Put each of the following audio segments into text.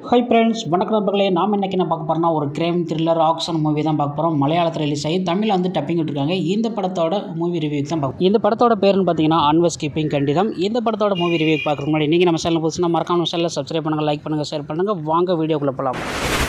hi friends வணக்கம் நண்பர்களே நாம் இன்னைக்கு என்ன பார்க்க போகிறோம்னா ஒரு கிரைம் த்ரில்லர் ஆக்ஷன் மூவி தான் பார்க்க போகிறோம் மலையாளத்தில் ரிலீஸ் ஆகி தமிழில் வந்து டப்பிங் விட்டுருக்காங்க இந்த படத்தோட மூவி ரிவ்யூக்கு தான் பார்ப்போம் இந்த படத்தோட பேருன்னு பார்த்தீங்கன்னா அன்வஸ் கீப்பிங் கண்டிதம் இந்த படத்தோட மூவி ரிவ்யூ பார்க்குறதுக்கு முன்னாடி நீங்கள் நம்ம சேனல் புதுசுனா மறக்காம சேனலில் சப்ஸ்கிரைப் பண்ணுங்கள் லைக் பண்ணுங்கள் ஷேர் பண்ணுங்கள் வாங்க வீடியோக்குள்ளே போகலாம்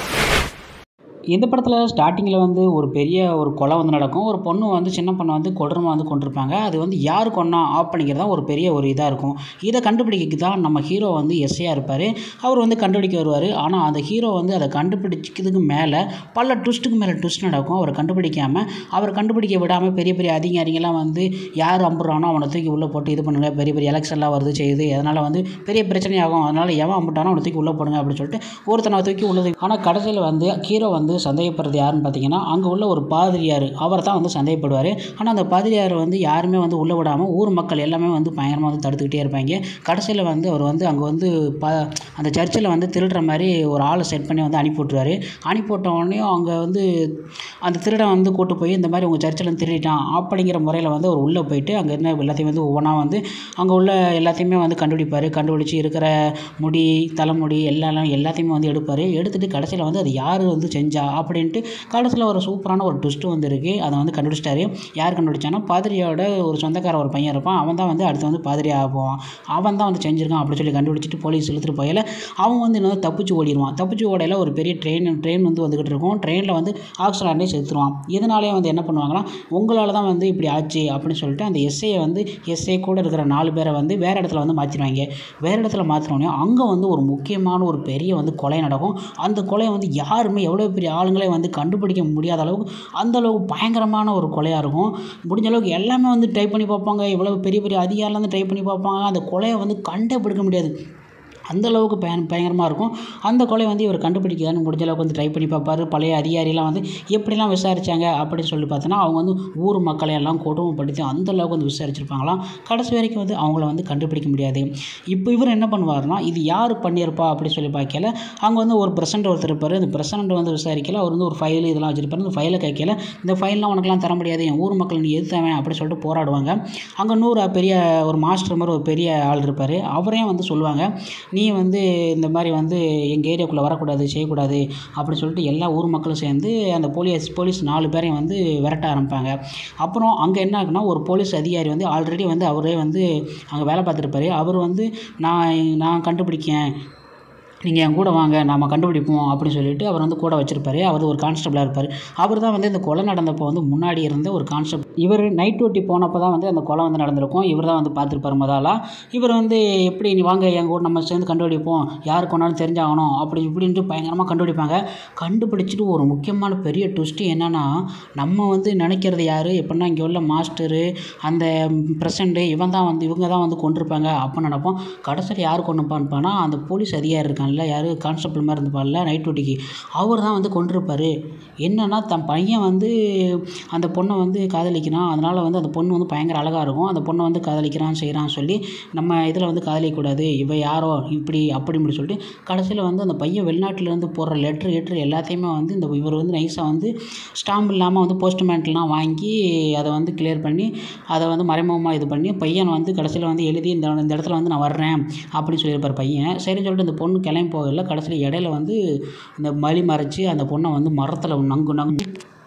இந்த படத்தில் ஸ்டார்டிங்கில் வந்து ஒரு பெரிய ஒரு கொலை வந்து நடக்கும் ஒரு பொண்ணு வந்து சின்ன பொண்ணு வந்து கொடூரமாக வந்து கொண்டிருப்பாங்க அது வந்து யார் கொண்டா ஆஃப் பண்ணிக்கிறது தான் ஒரு பெரிய ஒரு இதாக இருக்கும் இதை கண்டுபிடிக்க தான் நம்ம ஹீரோ வந்து எஸ்ஐயாக இருப்பார் அவர் வந்து கண்டுபிடிக்க வருவார் ஆனால் அந்த ஹீரோ வந்து அதை கண்டுபிடிக்கிறதுக்கு மேலே பல ட்விஸ்ட்டுக்கு மேலே ட்விஸ்ட் நடக்கும் அவரை கண்டுபிடிக்காமல் அவரை கண்டுபிடிக்க விடாமல் பெரிய பெரிய அதிகாரிங்கெல்லாம் வந்து யார் அம்புறானோ அவனை தூக்கி உள்ளே போட்டு இது பண்ணுங்க பெரிய பெரிய எலெக்ஷன்லாம் வருது செய்யுது அதனால் வந்து பெரிய பிரச்சனையாகும் அதனால் எவன் அம்புட்டானோ அவனை தூக்கி உள்ளே போடுங்க அப்படின்னு சொல்லிட்டு ஒருத்தனை தூக்கி உள்ளது ஆனால் கடைசியில் வந்து ஹீரோ வந்து சந்தேகப்படுறது யாருன்னு பார்த்தீங்கன்னா அங்கே உள்ள ஒரு பாதிரியார் அவரை தான் வந்து சந்தேகப்படுவார் ஆனால் அந்த பாதிரியார் வந்து யாருமே வந்து உள்ளே விடாமல் ஊர் மக்கள் எல்லாமே வந்து பயங்கரமாக வந்து தடுத்துக்கிட்டே இருப்பாங்க கடைசியில் வந்து அவர் வந்து அங்கே வந்து ப அந்த சர்ச்சில் வந்து திருடுற மாதிரி ஒரு ஆளை செட் பண்ணி வந்து அனுப்பி விட்ருவாரு அனுப்பி விட்ட உடனே அங்கே வந்து அந்த திருடன் வந்து கூட்டு போய் இந்த மாதிரி உங்கள் சர்ச்சில் வந்து திருடிட்டான் அப்படிங்கிற முறையில் வந்து அவர் உள்ளே போயிட்டு அங்கே என்ன எல்லாத்தையும் வந்து ஒவ்வொன்றா வந்து அங்கே உள்ள எல்லாத்தையுமே வந்து கண்டுபிடிப்பார் கண்டுபிடிச்சி இருக்கிற முடி தலைமுடி எல்லாம் எல்லாத்தையுமே வந்து எடுப்பார் எடுத்துகிட்டு கடைசியில் வந்து அது யார் வந்து செஞ்சா அப்படின்ட்டு கடைசியில் ஒரு சூப்பரான ஒரு ட்விஸ்ட்டு வந்து இருக்குது அதை வந்து கண்டுபிடிச்சிட்டாரு யார் கண்டுபிடிச்சானா பாதிரியோட ஒரு சொந்தக்கார ஒரு பையன் இருப்பான் அவன் தான் வந்து அடுத்து வந்து பாதிரி ஆகுவான் அவன் தான் வந்து செஞ்சிருக்கான் அப்படின்னு சொல்லி கண்டுபிடிச்சிட்டு போலீஸ் இழுத்துட்டு போயில அவன் வந்து என்ன தப்பிச்சு ஓடிடுவான் தப்பிச்சு ஓடையில் ஒரு பெரிய ட்ரெயின் ட்ரெயின் வந்து வந்துக்கிட்டு இருக்கும் ட்ரெயினில் வந்து ஆக்சிடென்டே செத்துருவான் இதனாலே வந்து என்ன பண்ணுவாங்கன்னா உங்களால் தான் வந்து இப்படி ஆச்சு அப்படின்னு சொல்லிட்டு அந்த எஸ்ஐயை வந்து எஸ்ஐ கூட இருக்கிற நாலு பேரை வந்து வேறு இடத்துல வந்து மாற்றிடுவாங்க வேறு இடத்துல மாற்றினோடனே அங்கே வந்து ஒரு முக்கியமான ஒரு பெரிய வந்து கொலை நடக்கும் அந்த கொலையை வந்து யாருமே எவ்வளோ பெரிய ஆளுங்களே வந்து கண்டுபிடிக்க முடியாத அளவுக்கு அந்த அளவுக்கு பயங்கரமான ஒரு கொலையாக இருக்கும் முடிஞ்ச அளவுக்கு எல்லாமே வந்து ட்ரை பண்ணி பார்ப்பாங்க இவ்வளோ பெரிய பெரிய அதிகாரிலாம் வந்து ட்ரை பண்ணி பார்ப்பாங்க அந்த கொலையை வந்து கண்டே பிடிக்க முடியாது அந்த அளவுக்கு பயன் பயங்கரமாக இருக்கும் அந்த கொலை வந்து இவர் கண்டுபிடிக்கலான்னு முடிஞ்ச அளவுக்கு வந்து ட்ரை பண்ணி பார்ப்பாரு பழைய அதிகாரிலாம் வந்து எப்படிலாம் விசாரித்தாங்க அப்படின்னு சொல்லி பார்த்தோன்னா அவங்க வந்து ஊர் மக்களை எல்லாம் கொடுமைப்படுத்தி அந்த அளவுக்கு வந்து விசாரிச்சிருப்பாங்களாம் கடைசி வரைக்கும் வந்து அவங்கள வந்து கண்டுபிடிக்க முடியாது இப்போ இவர் என்ன பண்ணுவார்னா இது யார் பண்ணியிருப்பா அப்படின்னு சொல்லி பார்க்கல அங்கே வந்து ஒரு பிரசன்ட் ஒருத்தர் இருப்பார் இந்த பிரசன்ட் வந்து விசாரிக்கல அவர் வந்து ஒரு ஃபைல் இதெல்லாம் வச்சிருப்பாரு இந்த ஃபைலை கேட்கல இந்த ஃபைல்லாம் உனக்குலாம் தர முடியாது என் ஊர் மக்கள் நீ எதுத்தவன் அப்படின்னு சொல்லிட்டு போராடுவாங்க அங்கே நூறு பெரிய ஒரு மாஸ்டர் மாதிரி ஒரு பெரிய ஆள் இருப்பார் அவரையும் வந்து சொல்லுவாங்க நீ வந்து இந்த மாதிரி வந்து எங்கள் ஏரியாக்குள்ளே வரக்கூடாது செய்யக்கூடாது அப்படின்னு சொல்லிட்டு எல்லா ஊர் மக்களும் சேர்ந்து அந்த போலீஸ் போலீஸ் நாலு பேரையும் வந்து விரட்ட ஆரம்பிப்பாங்க அப்புறம் அங்கே என்ன ஆகுனா ஒரு போலீஸ் அதிகாரி வந்து ஆல்ரெடி வந்து அவரே வந்து அங்கே வேலை பார்த்துருப்பாரு அவர் வந்து நான் நான் கண்டுபிடிக்கேன் நீங்கள் என் கூட வாங்க நாம் கண்டுபிடிப்போம் அப்படின்னு சொல்லிட்டு அவர் வந்து கூட வச்சிருப்பாரு அவர் ஒரு கான்ஸ்டபிளாக இருப்பார் அவர் தான் வந்து இந்த கொலை நடந்தப்போ வந்து முன்னாடி இருந்த ஒரு கான்ஸ்டபிள் இவர் நைட் ஓட்டி போனப்போ தான் வந்து அந்த கொலை வந்து நடந்திருக்கும் இவர் தான் வந்து பார்த்துருப்பார் முதலா இவர் வந்து எப்படி நீ வாங்க என் கூட நம்ம சேர்ந்து கண்டுபிடிப்போம் யாருக்கு ஒன்றாலும் தெரிஞ்சாகணும் அப்படி இப்படின்ட்டு பயங்கரமாக கண்டுபிடிப்பாங்க கண்டுபிடிச்சிட்டு ஒரு முக்கியமான பெரிய ட்விஸ்ட்டு என்னென்னா நம்ம வந்து நினைக்கிறது யார் எப்படின்னா இங்கே உள்ள மாஸ்டரு அந்த ப்ரெசண்ட்டு இவன் தான் வந்து இவங்க தான் வந்து கொண்டிருப்பாங்க அப்படின்னு நினைப்போம் கடைசியில் யார் கொண்டு இருப்பான்னா அந்த போலீஸ் அதிகாரி இருக்காங்க இருக்கான்ல யார் கான்ஸ்டபிள் மாதிரி இருந்துப்பார்ல நைட் டியூட்டிக்கு அவர் தான் வந்து கொண்டிருப்பார் என்னென்னா தன் பையன் வந்து அந்த பொண்ணை வந்து காதலிக்கிறான் அதனால் வந்து அந்த பொண்ணு வந்து பயங்கர அழகாக இருக்கும் அந்த பொண்ணை வந்து காதலிக்கிறான் செய்கிறான்னு சொல்லி நம்ம இதில் வந்து காதலிக்கக்கூடாது இவ யாரோ இப்படி அப்படி இப்படி சொல்லிட்டு கடைசியில் வந்து அந்த பையன் வெளிநாட்டிலேருந்து போடுற லெட்ரு லெட்ரு எல்லாத்தையுமே வந்து இந்த இவர் வந்து நைஸாக வந்து ஸ்டாம்ப் இல்லாமல் வந்து போஸ்ட்மேன்ட்லாம் வாங்கி அதை வந்து கிளியர் பண்ணி அதை வந்து மறைமுகமாக இது பண்ணி பையன் வந்து கடைசியில் வந்து எழுதி இந்த இந்த இடத்துல வந்து நான் வர்றேன் அப்படின்னு சொல்லியிருப்பார் பையன் சரின்னு சொல்லிட்டு இந்த பொண்ணு கிளம்பி போகல கடைசியில் இடையில வந்து இந்த மலி மறைச்சி அந்த பொண்ணை வந்து மரத்தில் நங்கு நங்கு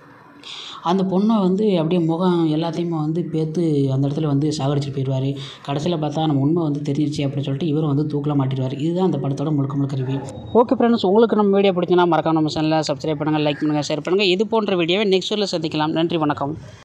அந்த பொண்ணை வந்து அப்படியே முகம் எல்லாத்தையுமே வந்து பேத்து அந்த இடத்துல வந்து சாகடிச்சிட்டு போயிடுவார் கடைசியில் பார்த்தா நம்ம உண்மை வந்து தெரிஞ்சிருச்சு அப்படின்னு சொல்லிட்டு இவரும் வந்து தூக்கில் மாட்டிடுவார் இதுதான் அந்த படத்தோட முழுக்க முழுக்க ரிவ்யூ ஓகே ஃப்ரெண்ட்ஸ் உங்களுக்கு நம்ம வீடியோ பிடிச்சினா மறக்காம நம்ம சேனலில் சப்ஸ்கிரைப் பண்ணுங்கள் லைக் பண்ணுங்கள் ஷேர் பண்ணுங்கள் இது போன்ற வீடியோவை நெக்ஸ்ட் வீடியோவில் சந்திக்கலாம் நன்றி வணக்கம்